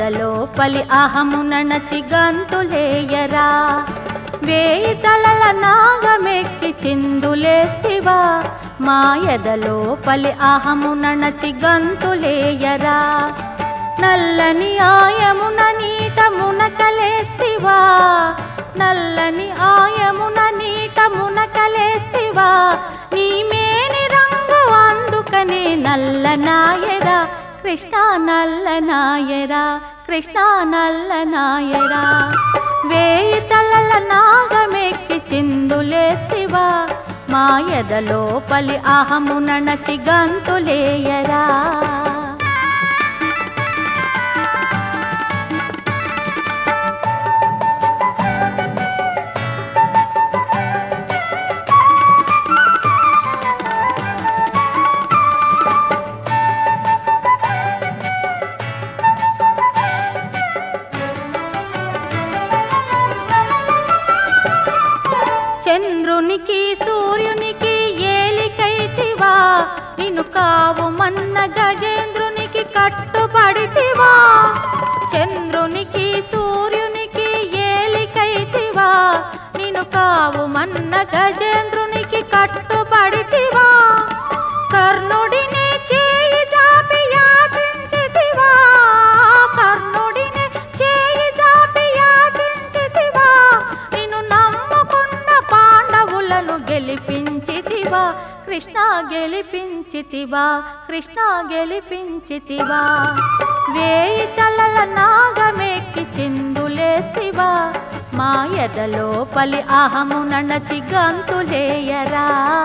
ఎదలోపలి అహము నణచి గంతులేయరా వేయి తలల నాగమెక్కి చిందులేస్తివా మా ఎదలోపలి అహము నణచి గంతులేయరా నల్లని ఆయమున నీట మునకలేస్తివా నల్లని ఆయమున నీట మునకలేస్తివా నీ మేని రంగు అందుకనే నల్ల నాయరా కృష్ణ నల్ల నాయరా కృష్ణ నల్ల నాయరా వేయి తలల నాగమెక్కి చిందులేస్తివా మా ఎదలోపలి అహము నణచి గంతులేయరా చంద్రునికి సూర్యునికి ఏలికైతివా నిన్ను కావు మన్న గజేంద్రునికి కట్టుబడితివా చంద్రునికి సూర్యునికి ఏలికైతివా నిన్ను కావు మన్న గజేంద్రునికి కట్టుబడితివా కర్ణుడిని చేయి జాపి యాచించితివా కర్ణుడిని చేయి జాపి యాచించితివా నిన్ను నమ్ముకున్న పాండవులను గెలిపించితివా కృష్ణ గెలిపించితివా కృష్ణ గెలిపించితివా వేయి తలల నాగమెక్కి చిందులేస్తివా మా ఎదలోపలి అహము నణచి గంతులేయరా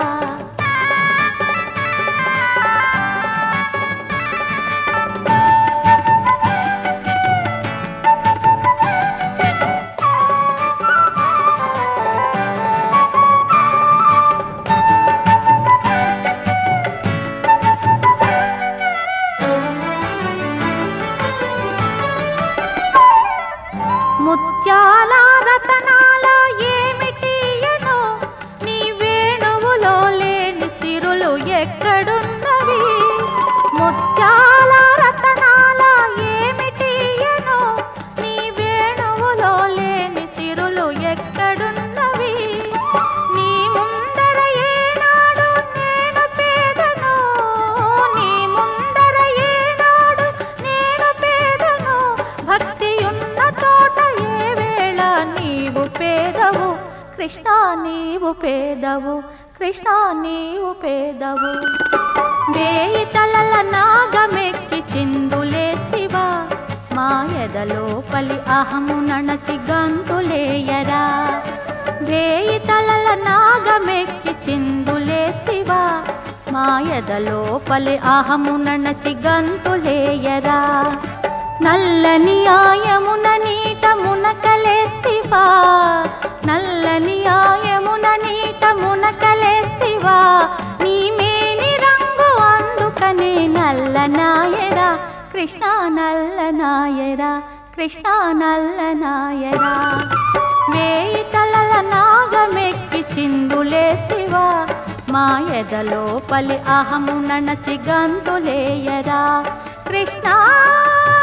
ముత్యాల రతనాల ఏమిటియను నీ వేణువులో లేని సిరులు ఎక్కడున్నవి ముత్యాల రతనాల ఏమిటియను నీ వేణువులో లేని సిరులు ఎక్కడున్నవి నీ ముందర ఏనాడు నేను పేదను నీ ముందర ఏనాడు నేను పేదను భక్తి ఉన్న చోట ఏ వేళ నీవు పేదవు కృష్ణ నీవు పేదవు కృష్ణ నీవు పేదవు వేయి తలల నాగమెక్కి చిందులేస్తివా మా ఎదలోపలి అహము నణచి గంతులేయరా వేయి తలల నాగమెక్కి చిందులేస్తివా మా ఎదలోపలి అహము నణచి గంతులేయరా నల్లని ఆయమున నీట మునకలేస్తివా నల్లని ఆయమున నీట మునకలేస్తివా నీ మేని రంగు అందుకనే నల్ల నాయరా కృష్ణ నల్ల నాయరా కృష్ణ నల్ల నాయరా వేయి తలల నాగమెక్కి చిందులేస్తివా మా ఎదలోపలి అహము నణచి గంతులేయరా కృష్ణ